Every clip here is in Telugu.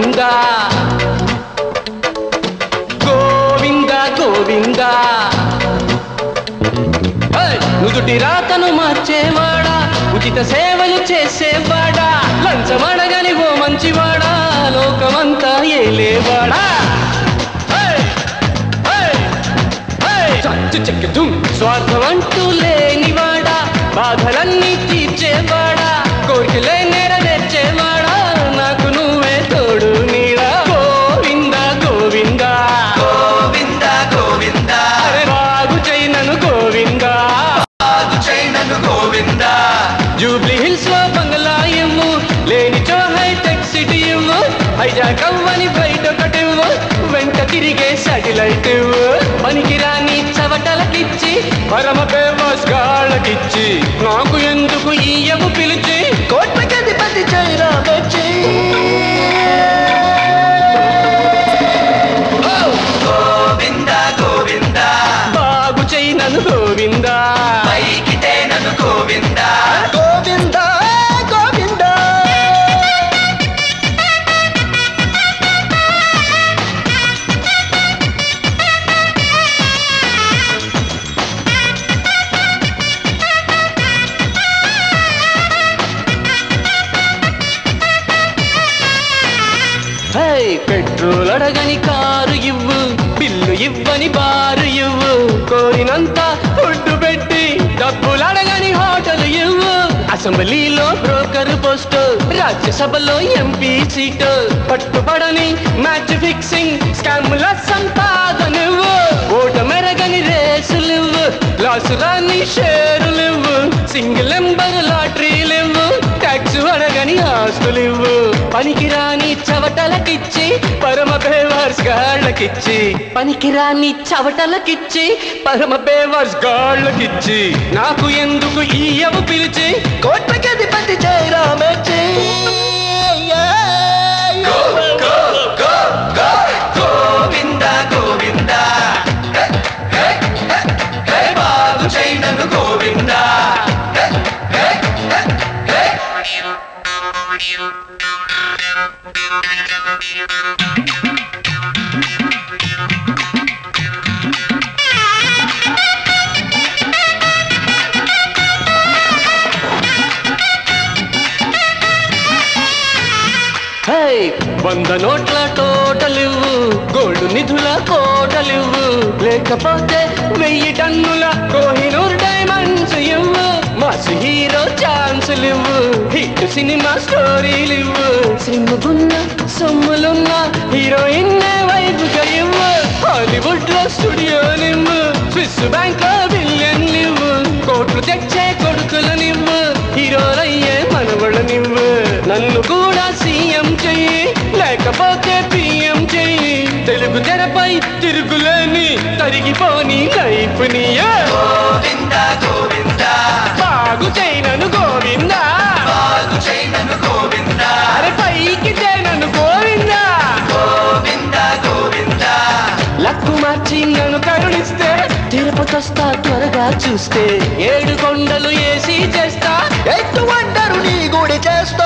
గోవింద గోవింద గోవింద ఏయ్! నుదుటి రాతను మార్చేవాడా ఉచిత సేవలు చేసేవాడా లంచమడగని ఓ మంచివాడా లోకమంతా ఏలేవాడా ఏయ్! ఏయ్! ఏయ్! చచ్చు చెక్కి దుమ్ స్వార్థం అంటూ లేనివాడా బాధలన్నీ తీర్చేవాడా కోరికలే నెరవేర్చేవాడా నాకు నువ్వే తోడు నీడా గోవింద గోవింద గోవింద గోవింద అరే బాగు చేయనను గోవింద ఆగు చైనను గోవింద జూబ్లీ హిల్స్ లో బంగ్లా ఇవ్వు లేనిచో హైటెక్ సిటీ ఇవ్వు హైజాక్ అవ్వని బయట ఒకటి ఇవ్వు వెంట తిరిగే సాటిలైట్ ఇవ్వు పనికిరాని చవటలకిచ్చి పరమ ఫేమస్ గాళ్ళకిచ్చి నాకు ఎందుకు ఈయము పిలిచి కోట్లకి అధిపతి చైనా వచ్చి గోవింద గోవింద బాగు చేయనను గోవింద పైకి తేనను గోవింద గోవింద గోవింద హై పెట్రోల్ అడగని కారు ఇవ్వు బిల్లు ఇవ్వని బారు ఇవ్వు కోరినంత ఫుడ్ పెట్టి డబ్బులు అడగని హోటల్ ఇవ్వు అసెంబ్లీలో బ్రోకర్ పోస్ట్ రాజ్యసభలో ఎంపీ సీటు పట్టుబడని మ్యాచ్ ఫిక్సింగ్ స్కాముల సంపాదనివ్వు ఓట మెరగని రేసులివ్వు లాసు రాని షేరులివ్వు సింగిల్ నెంబర్ లాటరీలివ్వు ట్యాక్స్ అడగని ఆస్తులివ్వు పనికిరాని చవటలకిచ్చి పరమ బేవర్స్ గాళ్ళకిచ్చి పనికిరాని చవటలకిచ్చి పరమ బేవర్స్ గాళ్ళకిచ్చి నాకు ఎందుకు ఈయవు పిలిచి కోట్లకి అధిపతి చైనా వచ్చి go go go go Govinda Govinda hey, hey, hey, బాగు చైనను గోవింద హే, హే, హే, హే. హై వంద నోట్ల టోటలివ్వు గోల్డ్ నిధుల కోటలివ్వు లేకపోతే వెయ్యి టన్నుల కోహినూర్ డైమండ్స్ ఇవ్వు మాస్ హీరో ఛాన్సులు ఇవ్వు హిట్ సినిమా స్టోరీలు ఇవ్వు సిమ్ముకున్న సొమ్ములున్న హీరోయిన్ వైపుగా ఇవ్వు హాలీవుడ్ లో స్టూడియో నివ్వు స్విస్ బ్యాంక్ లో బిలియన్ ఇవ్వు కోట్లు తెచ్చే కొడుకులనివ్వు హీరోలయ్యే మనవళ్ళనివ్వు నన్ను కూడా సీఎం చెయ్యి లేకపోతే పిఎం చెయ్యి తెలుగు తెరపై తిరుగులేని తరిగిపోని లైఫ్ ని గోవింద గోవింద బాగు చేయనను గోవిందా బాగు చైనను గోవింద అరే పైకి చేయనను గోవిందా గోవింద గోవింద లక్కు మార్చి నన్ను కరుణిస్తే తిరుపతి వస్తా త్వరగా చూస్తే ఏడు కొండలు ఏసీ చేస్తా ఎత్తు వండరు నీ గుడి చేస్తా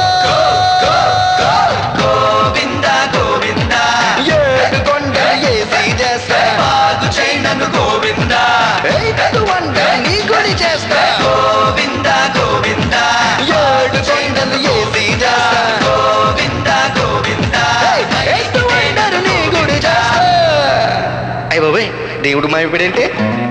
గోవింద గోవింద ఏడు కొండలు ఏసీ చేస్తా బాగు చైనను గోవింద ఎత్తు వండరు నీ గుడి చేస్తా గోవింద గోవింద ఏడు కొండలు ఏసీ చేస్తా గోవింద గోవింద ఎత్తు వండరు నీ గుడి చేస్తా అయ్య బాబాయ్ దేవుడు మాయపడేంటే